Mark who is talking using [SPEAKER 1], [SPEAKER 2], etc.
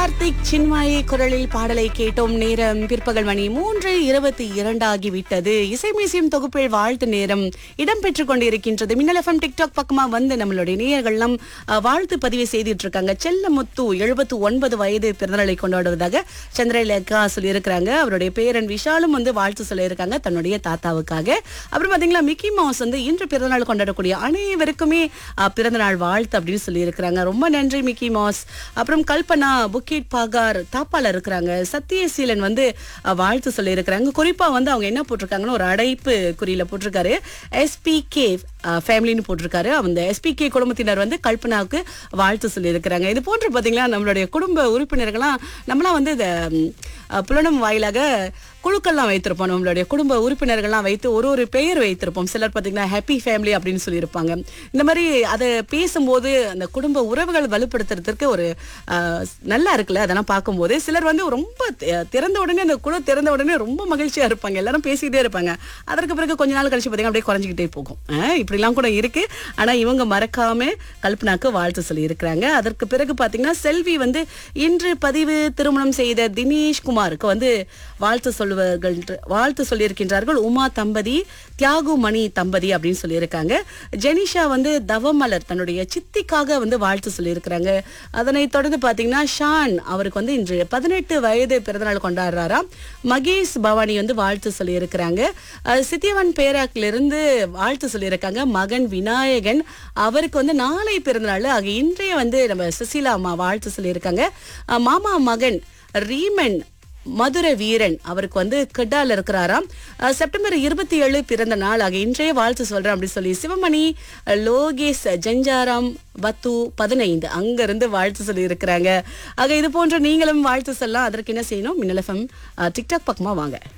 [SPEAKER 1] கார்த்திக் சின்மாயி குரலில் பாடலை கேட்டோம் நேரம் பிற்பகல் மணி மூன்று இருபத்தி இரண்டு ஆகிவிட்டது இசை மியூசியம் தொகுப்பில் வாழ்த்து நேரம் இடம்பெற்றுக் கொண்டிருக்கின்றது மின்னல் எஃப்எம் டிக்டாக் பக்கமா வந்து நம்மளுடைய நேயர்கள்லாம் அஹ், வாழ்த்து பதிவு செய்துட்டு இருக்காங்க செல்லமுத்து எழுபத்து ஒன்பது வயது பிறந்தநாளை கொண்டாடுவதாக சந்திரலேகா சொல்லியிருக்கிறாங்க அவருடைய பேரன் விஷாலும் வந்து வாழ்த்து சொல்லியிருக்காங்க தன்னுடைய தாத்தாவுக்காக அப்புறம் பாத்தீங்களா மிக்கி மவுஸ் வந்து இன்று பிறந்தநாள் கொண்டாடக்கூடிய அனைவருக்குமே அஹ், பிறந்தநாள் வாழ்த்து அப்படின்னு சொல்லியிருக்கிறாங்க ரொம்ப நன்றி மிக்கி மவுஸ் அப்புறம் கல்பனா புக்கிட் பாகார் தாப்பால இருக்கிறாங்க சத்தியசீலன் வந்து அஹ், வாழ்த்து சொல்லியிருக்கிறாங்க குறிப்பா வந்து அவங்க என்ன போட்டிருக்காங்கன்னு ஒரு அடைப்பு குறியில போட்டிருக்காரு எஸ்பிகே ஃபேமிலின்னு போட்டிருக்காரு அந்த எஸ்பிகே குடும்பத்தினர் வந்து கல்பனாவுக்கு வாழ்த்து சொல்லியிருக்கிறாங்க இது போன்று பாத்தீங்களா நம்மளுடைய குடும்ப உறுப்பினர்கள்லாம் நம்மளாம் வந்து இந்த ம், அஹ், புலனும் வாயிலாக குழுக்கள்லாம் வைத்திருப்போம் நம்மளுடைய குடும்ப உறுப்பினர்கள்லாம் வைத்து ஒரு ஒரு பெயர் வைத்திருப்போம் சிலர் பார்த்தீங்கன்னா ஹாப்பி ஃபேமிலி அப்படின்னு சொல்லியிருப்பாங்க இந்த மாதிரி அதை பேசும்போது அந்த குடும்ப உறவுகள் வலுப்படுத்துறதுக்கு ஒரு ஆஹ், நல்லா இருக்குல்ல அதெல்லாம் பார்க்கும்போது சிலர் வந்து ரொம்ப தி- திறந்த உடனே அந்த குழு திறந்த உடனே ரொம்ப மகிழ்ச்சியா இருப்பாங்க எல்லாரும் பேசிக்கிட்டே இருப்பாங்க அதற்கு பிறகு கொஞ்ச நாள் கழிச்சு பார்த்தீங்கன்னா அப்படியே குறைஞ்சிக்கிட்டே போகும் ஆஹ், இப்படிலாம் கூட இருக்கு ஆனா இவங்க மறக்காம கல்பனாக்கு வாழ்த்து சொல்லி இருக்கிறாங்க அதற்கு பிறகு பாத்தீங்கன்னா செல்வி வந்து இன்று பதிவு திருமணம் செய்த தினேஷ் குமாருக்கு வந்து வாழ்த்து சொல்லுவார்கள் வாழ்த்து சொல்லியிருக்கின்றார்கள் உமா தம்பதி தியாகு மணி தம்பதி அப்படின்னு சொல்லியிருக்காங்க ஜெனிஷா வந்து தவமலர் தன்னுடைய சித்திக்காக வந்து வாழ்த்து சொல்லியிருக்கிறாங்க அதனை தொடர்ந்து பாத்தீங்கன்னா ஷான் அவருக்கு வந்து இன்று பதினெட்டு வயது பிறந்தநாள் கொண்டாடுறாராம் மகேஷ் பவானி வந்து வாழ்த்து சொல்லியிருக்கிறாங்க அஹ் சித்தியவன் பேராக்கிலிருந்து வாழ்த்து சொல்லியிருக்காங்க மகன் விநாயகன் அவருக்கு வந்து நாளை பிறந்தநாள் ஆக இன்றைய வந்து நம்ம சுசீலா அம்மா வாழ்த்து சொல்லியிருக்காங்க அஹ் மாமா மகன் ரீமன் மதுரை வீரன் அவருக்கு வந்து கெட்டால இருக்கிறாராம் அஹ் செப்டம்பர் இருபத்தி ஏழு பிறந்த நாள் ஆக இன்றைய வாழ்த்து சொல்றேன் அப்படி சொல்லி சிவமணி அஹ் லோகேஷ் ஜஞ்சாராம் பத்து பதினைந்து அங்க இருந்து வாழ்த்து சொல்லி இருக்கிறாங்க ஆக இது போன்ற நீங்களும் வாழ்த்து சொல்லலாம் அதற்கு என்ன செய்யணும் மின்னல் எஃப்எம் டிக்டாக் பக்கமா வாங்க